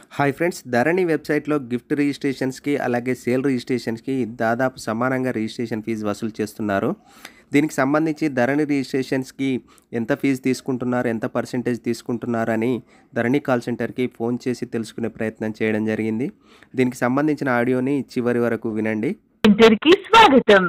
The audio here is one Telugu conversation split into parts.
హాయ్ ఫ్రెండ్స్ ధరణి వెబ్సైట్లో గిఫ్ట్ రిజిస్ట్రేషన్స్కి అలాగే సేల్ రిజిస్ట్రేషన్స్కి దాదాపు సమానంగా రిజిస్ట్రేషన్ ఫీజు వసూలు చేస్తున్నారు దీనికి సంబంధించి ధరణి రిజిస్ట్రేషన్స్కి ఎంత ఫీజు తీసుకుంటున్నారు ఎంత పర్సెంటేజ్ తీసుకుంటున్నారు అని ధరణి కాల్ సెంటర్కి ఫోన్ చేసి తెలుసుకునే ప్రయత్నం చేయడం జరిగింది దీనికి సంబంధించిన ఆడియోని చివరి వరకు వినండి ఇంటర్కి స్వాగతం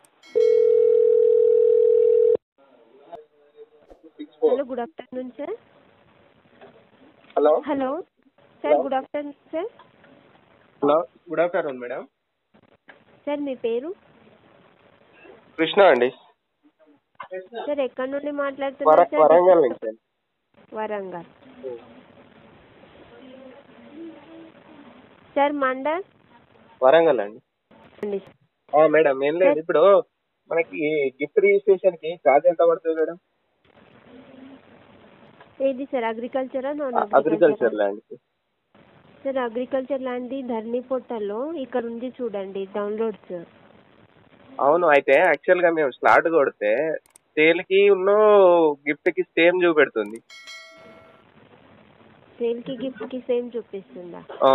hello good afternoon sir hello hello sir good afternoon sir hello good afternoon madam sir మీ పేరు కృష్ణ అండి సార్ ఎక్కడి నుండి వర మాట్లాడుతున్నారు సార్ వరంగల్ నుంచి అండి. వరంగల్ సార్ మండల్ వరంగల్ అండి అండి ఆ, మేడం ఏం లేదు ఇప్పుడు మనకి గిఫ్ట్ రిజిస్ట్రేషన్ కి ఛార్జ్ ఎంత పడుతుంది మేడం ఏది సార్ అగ్రికల్చరా నాన్ అగ్రికల్చర్ ల్యాండ్ కి సార్ అగ్రికల్చర్ ల్యాండ్ ధర్నీ పోర్టల్లో ఇక్కడ ఉంది చూడండి డౌన్లోడ్స్ అవును అయితే యాక్చువల్ గా మేము స్లాట్ కొడితే సేల్ కి ఉన్న గిఫ్ట్ కి సేమ్ చూపెడుతుంది సేల్ కి గిఫ్ట్ కి సేమ్ చూపిస్తుందా ఆ,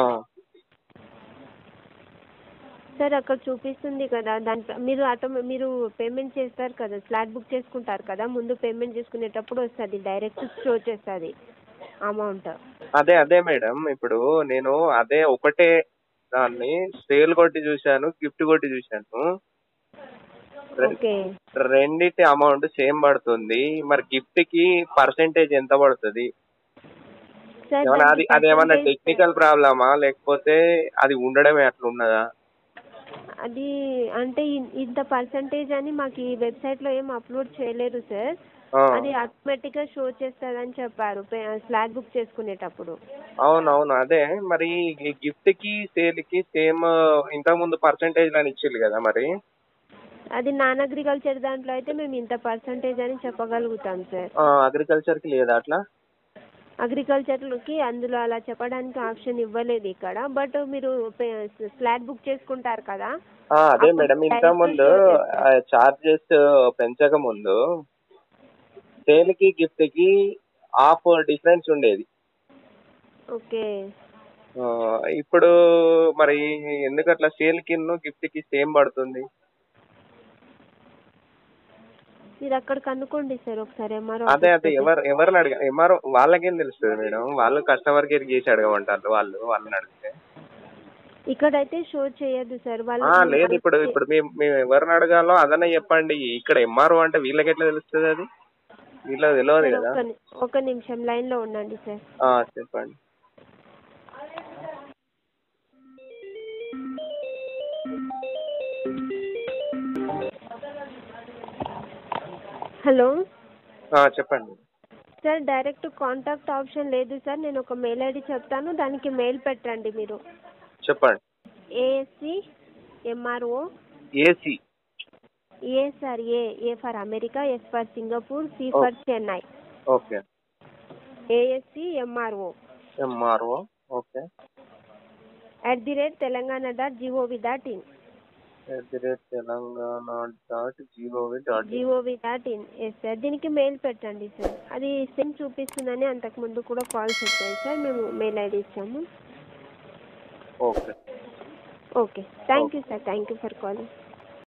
సార్ అక్కడ చూపిస్తుంది కదా దాని మీరు ఆటో మీరు పేమెంట్ చేస్తారు కదా స్లాట్ బుక్ చేసుకుంటారు కదా ముందు పేమెంట్ చేసుకునేటప్పుడు వస్తుంది డైరెక్ట్ షో చేస్తుంది అమౌంట్ అదే అదే మేడం ఇప్పుడు నేను అదే ఒకటే దాన్ని సేల్ కొట్టి చూశాను గిఫ్ట్ కొట్టి చూశాను రె- ఓకే రెండిటి అమౌంట్ సేమ్ పడుతుంది మరి గిఫ్ట్ కి పర్సెంటేజ్ ఎంత పడుతుంది సార్ ఏమన్నా అది దానికి అదేమన్నా percentage- టెక్నికల్ ప్రాబ్లమా లేకపోతే అది ఉండడమే అట్లున్నదా అది అంటే ఇన్- ఇంత పర్సంటేజ్ అని మాకు ఈ వెబ్సైట్ లో ఏం అప్లోడ్ చేయలేరు సార్ ఆ, అది ఆటోమేటిక్ గా షో చేస్తుందని చెప్పారు స్లాట్ బుక్ చేసుకునేటప్పుడు అవునవును అదే మరి ఈ గిఫ్ట్ కి సేల్ కి సేమ్ ఇంతకు ముందు పర్సెంటేజ్ అని ఇచ్చిర్రు కదా మరి అది నాన్ అగ్రికల్చర్ దాంట్లో అయితే మేము ఇంత పర్సంటేజ్ అని చెప్పగలుగుతాం సార్ అగ్రికల్చర్ కి లేదా అట్లా అగ్రికల్చర్కి అందులో అలా చెప్పడానికి ఆప్షన్ ఇవ్వలేదు ఇక్కడ బట్ మీరు ఫ్లాట్ బుక్ చేసుకుంటారు కదా ఆ, అదే అప్పుడు మేడం ఇంత direct ముందు show చేస్తారు. చార్జెస్ పెంచక ముందు సేల్ కి గిఫ్ట్ కి హాఫ్ డిఫరెన్స్ ఉండేది ఓకే ఆ, ఇప్పుడు మరి ఎందుకు అట్లా సేల్ కి గిఫ్ట్ కి సేమ్ పడుతుంది మీరు అక్కడ కనుక్కోండి సార్ ఒకసారి ఎంఆర్ఓ అదే అదే ఎవరు ఎవరిని అడగ ఎంఆర్ఓ వాళ్ళకేం తెలుస్తుంది మేడం వాళ్ళు కస్టమర్ కేర్ చేసి అడగమంటారు వాళ్ళు వాళ్ళని అడిగితే ఇక్కడైతే షో చేయదు సార్ ఆ, వాళ్ళు లేదు ఇప్పుడు ఇప్పుడు మేము మేము ఎవరిని అడగాలో అదనే చెప్పండి ఇక్కడ ఎంఆర్ఓ అంటే వీళ్ళకి ఎట్లా తెలుస్తుంది అది వీళ్ళకి తెలియదు కదా ఒక ని- ఒక నిమిషం లైన్ లో ఉండండి సార్ ఆ, చెప్పండి హలో ఆ, చెప్పండి సార్ డైరెక్ట్ కాంటాక్ట్ ఆప్షన్ లేదు సార్ నేను ఒక మెయిల్ ఐడి చెప్తాను దానికి మెయిల్ పెట్టండి మీరు చెప్పండి ASC MRO AC A sir A A for America S for Singapore C for Chennai okay ASC MRO MRO okay at the rate Telangana dot GOV dot in at the rate Telangana dot GOV dot GOV dot in yes sir దీనికి మెయిల్ పెట్టండి సార్ అది సిమ్ చూపిస్తుందని అంతకు ముందు కూడా కాల్స్ వచ్చాయి సార్ మేము మెయిల్ ఐడి ఇచ్చాము okay okay thank you sir thank you for calling